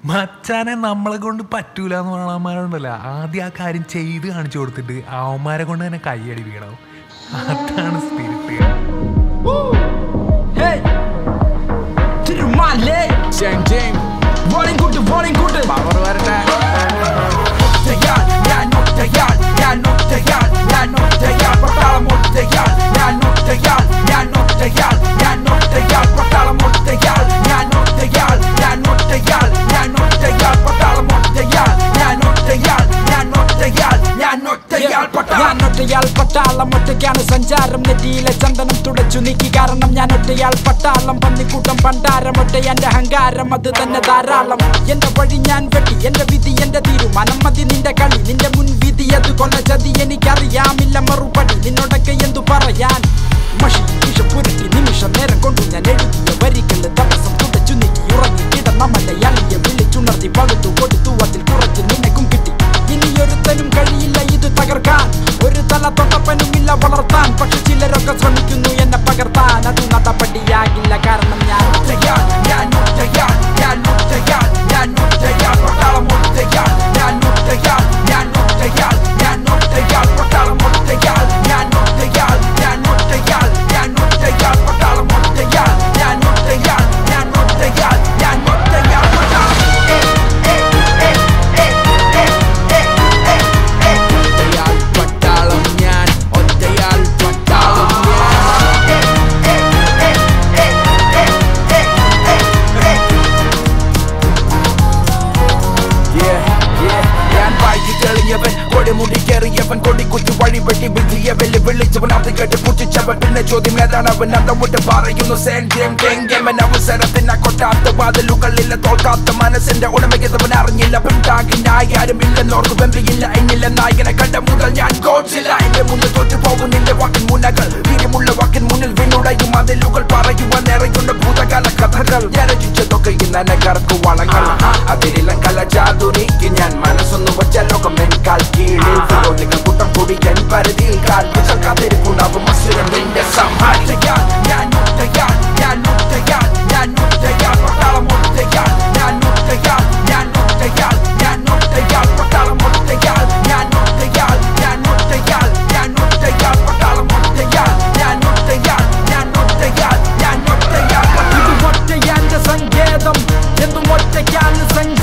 മച്ചാനെ നമ്മളെ കൊണ്ട് പറ്റൂല എന്ന് പറയണമാരുണ്ടല്ലോ ആദ്യം ആ കാര്യം ചെയ്ത് കാണിച്ചു കൊടുത്തിട്ട് അവന്മാരെ കൊണ്ട് തന്നെ കൈയടിപ്പിക്കണം അതാണ് സ്പിരിറ്റ് Hey! തിരുമാലേ ജെയിം ജെയിം വോളിയം കൂട്ട് വോളിയം കൂട്ട് പവർ വരട്ടെ ഒറ്റയാൾ ഞാൻ ഒറ്റയാൾ ഞാൻ ഒറ്റയാൾ ഞാൻ ഒറ്റയാൾ പട്ടാളം ഒറ്റയാൾ ഞാൻ ഒറ്റയാൾ ഞാൻ ഒറ്റയാൾ ഞാൻ ഒറ്റയാൾ പട്ടാളം ഒറ്റയാൾ ഞാൻ ഒറ്റയാൾ ഞാൻ ഒറ്റയാൾ ഞാൻ ഒറ്റയാൾ പട്ടാളം ഒറ്റയാൾ ഞാൻ ഒറ്റയാൾ ഞാൻ ഒറ്റയാൾ ഞാൻ ഒറ്റയാൾ പട്ടാളം ഞാൻ ഒറ്റയാൾ പട്ടാളം ഒറ്റയ്ക്കാണ് സഞ്ചാരം നെറ്റിയിലെ ചന്ദനം തുടച്ചു നീക്കി കാരണം ഞാൻ ഒറ്റയാൾ പട്ടാളം പന്നിക്കൂട്ടം പണ്ടാരം ഒറ്റ എന്റെ അഹങ്കാരം അത് തന്നെ ധാരാളം എന്റെ വഴി ഞാൻ വെട്ടി എന്റെ വിധി എന്റെ തീരുമാനം മതി നിന്റെ കളി നിന്റെ മുൻവിധി അത് കൊണ്ട ചതി എനിക്കറിയാമില്ല മറുപടി നിന്നോടൊക്കെ എന്തു പറയാൻ മഷി വിഷ പുരട്ടി നിമിഷ നേരം കൊണ്ടു ഞാൻ എഴുതിയ വരികൾ തടസ്സം തുടച്ചു നീക്കി ഉറങ്ങി കിടന്ന മലയാളിയെ വിളിച്ചുണർത്തി പകുത്തു കൊടുത്തു അതിൽ കുറച്ച് നിനക്കും കിട്ടി ഇനിയൊരുത്തനും കഴിയില്ല ഇത് തകർക്കാൻ ഒരു തല തൊട്ടപ്പനുമില്ല വളർത്താൻ പക്ഷെ ചിലരൊക്കെ ശ്രമിക്കുന്നു എന്നെ പകർത്താൻ അത് നടപടിയാകില്ല കാരണം ഞാൻ ഒറ്റയാൾ ഞാൻ ഒറ്റയാൾ ഞാൻ ഒറ്റയാൾ ഞാൻ ഒറ്റയാൾ പട്ടാളം ഒറ്റയാൾ ഞാൻ ഒറ്റയാൾ ഞാൻ ഒറ്റയാൾ ഞാൻ ഒറ്റയാൾ പട്ടാളം ഒറ്റയാൾ ഞാൻ ഒറ്റയാൾ ഞാൻ ഒറ്റയാൾ ഞാൻ ഒറ്റയാൾ പട്ടാളം ഒറ്റയാൾ ഞാൻ ഒറ്റയാൾ ഞാൻ ഒറ്റയാൾ ഞാൻ ഒറ്റയാൾ പട്ടാളം ഒറ്റയാൾ പട്ടാളം ഞാൻ ഒറ്റയാൾ പട്ടാളം ഞാൻ Yeah, yeah. ഞാൻ വായിച്ചു തെളിയവൻ കൊടിമുടി കയറിയവൻ കൊടിക്കുത്തി വഴി വെട്ടി വിധിയെ വെല്ലു വിളിച്ചവൻ അത് കേട്ട് പുച്ഛിച്ചവൻ പിന്നെ ചോദ്യം ഏതാണ് അവൻ അന്തവിട്ട് പറയുന്നു സേൻ ജെയിം ഗെയിം അവസരത്തിന് കൊട്ടാത്ത വാതിലുകളില്ല തോൽക്കാത്ത മനസ്സിന്റെ ഉടമയ്ക്കവൻ അറിഞ്ഞില്ല പിണ്ടാകിനായി ആരും ഇല്ലെന്നോർക്ക് വെമ്പിയില്ല എന്നില്ല നായകനെ കണ്ട മുതൽ ഞാൻ കോച്ചില്ല എന്റെ മുന്നിൽ തോറ്റു പോകും നിന്റെ വാക്കിൻ മുനകൾ വീര്യമുള്ള വാക്കിൻ മുന്നിൽ വിണ്ണുടയും അതിലുകൾ പറയുവാൻ നിറയുന്ന ഭൂതകാല കഥകൾ ഞാൻ രചിച്ചതൊക്കെ ഇന്ന് എനക്കറക്കു വളങ്ങൾ അതിരിലും കല ചാതുരിക്ക് ഞാൻ മനസ്സൊന്നു വച്ച ലോകം എനിക്കാൽ കീഴിൽ വിരോധികൾ കൂട്ടം കൂടി എൻ പരിധിയിൽ കാൽ കാത്തിരിക്കുണ്ടാവും മത്സരം നിന്റെ സംഹാരി ഒറ്റയാൾ ഞാൻ ഒറ്റയാൾ ഞാൻ ഒറ്റയാൾ ഞാൻ ഒറ്റയാൾ പട്ടാളം ഒറ്റയാൾ ഞാൻ ഒറ്റയാൾ ഞാൻ ഒറ്റയാൾ ഞാൻ ഒറ്റയാൾ പട്ടാളം ഒറ്റയാൾ ഞാൻ ഒറ്റയാൾ ഞാൻ ഒറ്റയാൾ ഞാൻ ഒറ്റയാൾ പട്ടാളം ഒറ്റയാൾ ഞാൻ ഒറ്റയാൾ ഞാൻ ഒറ്റയാൾ ഞാൻ ഒറ്റയാൾ ഇത് ഒറ്റയാന്റെ സങ്കേതം എന്തും ഒറ്റയ്ക്കാണ് സങ്കേതം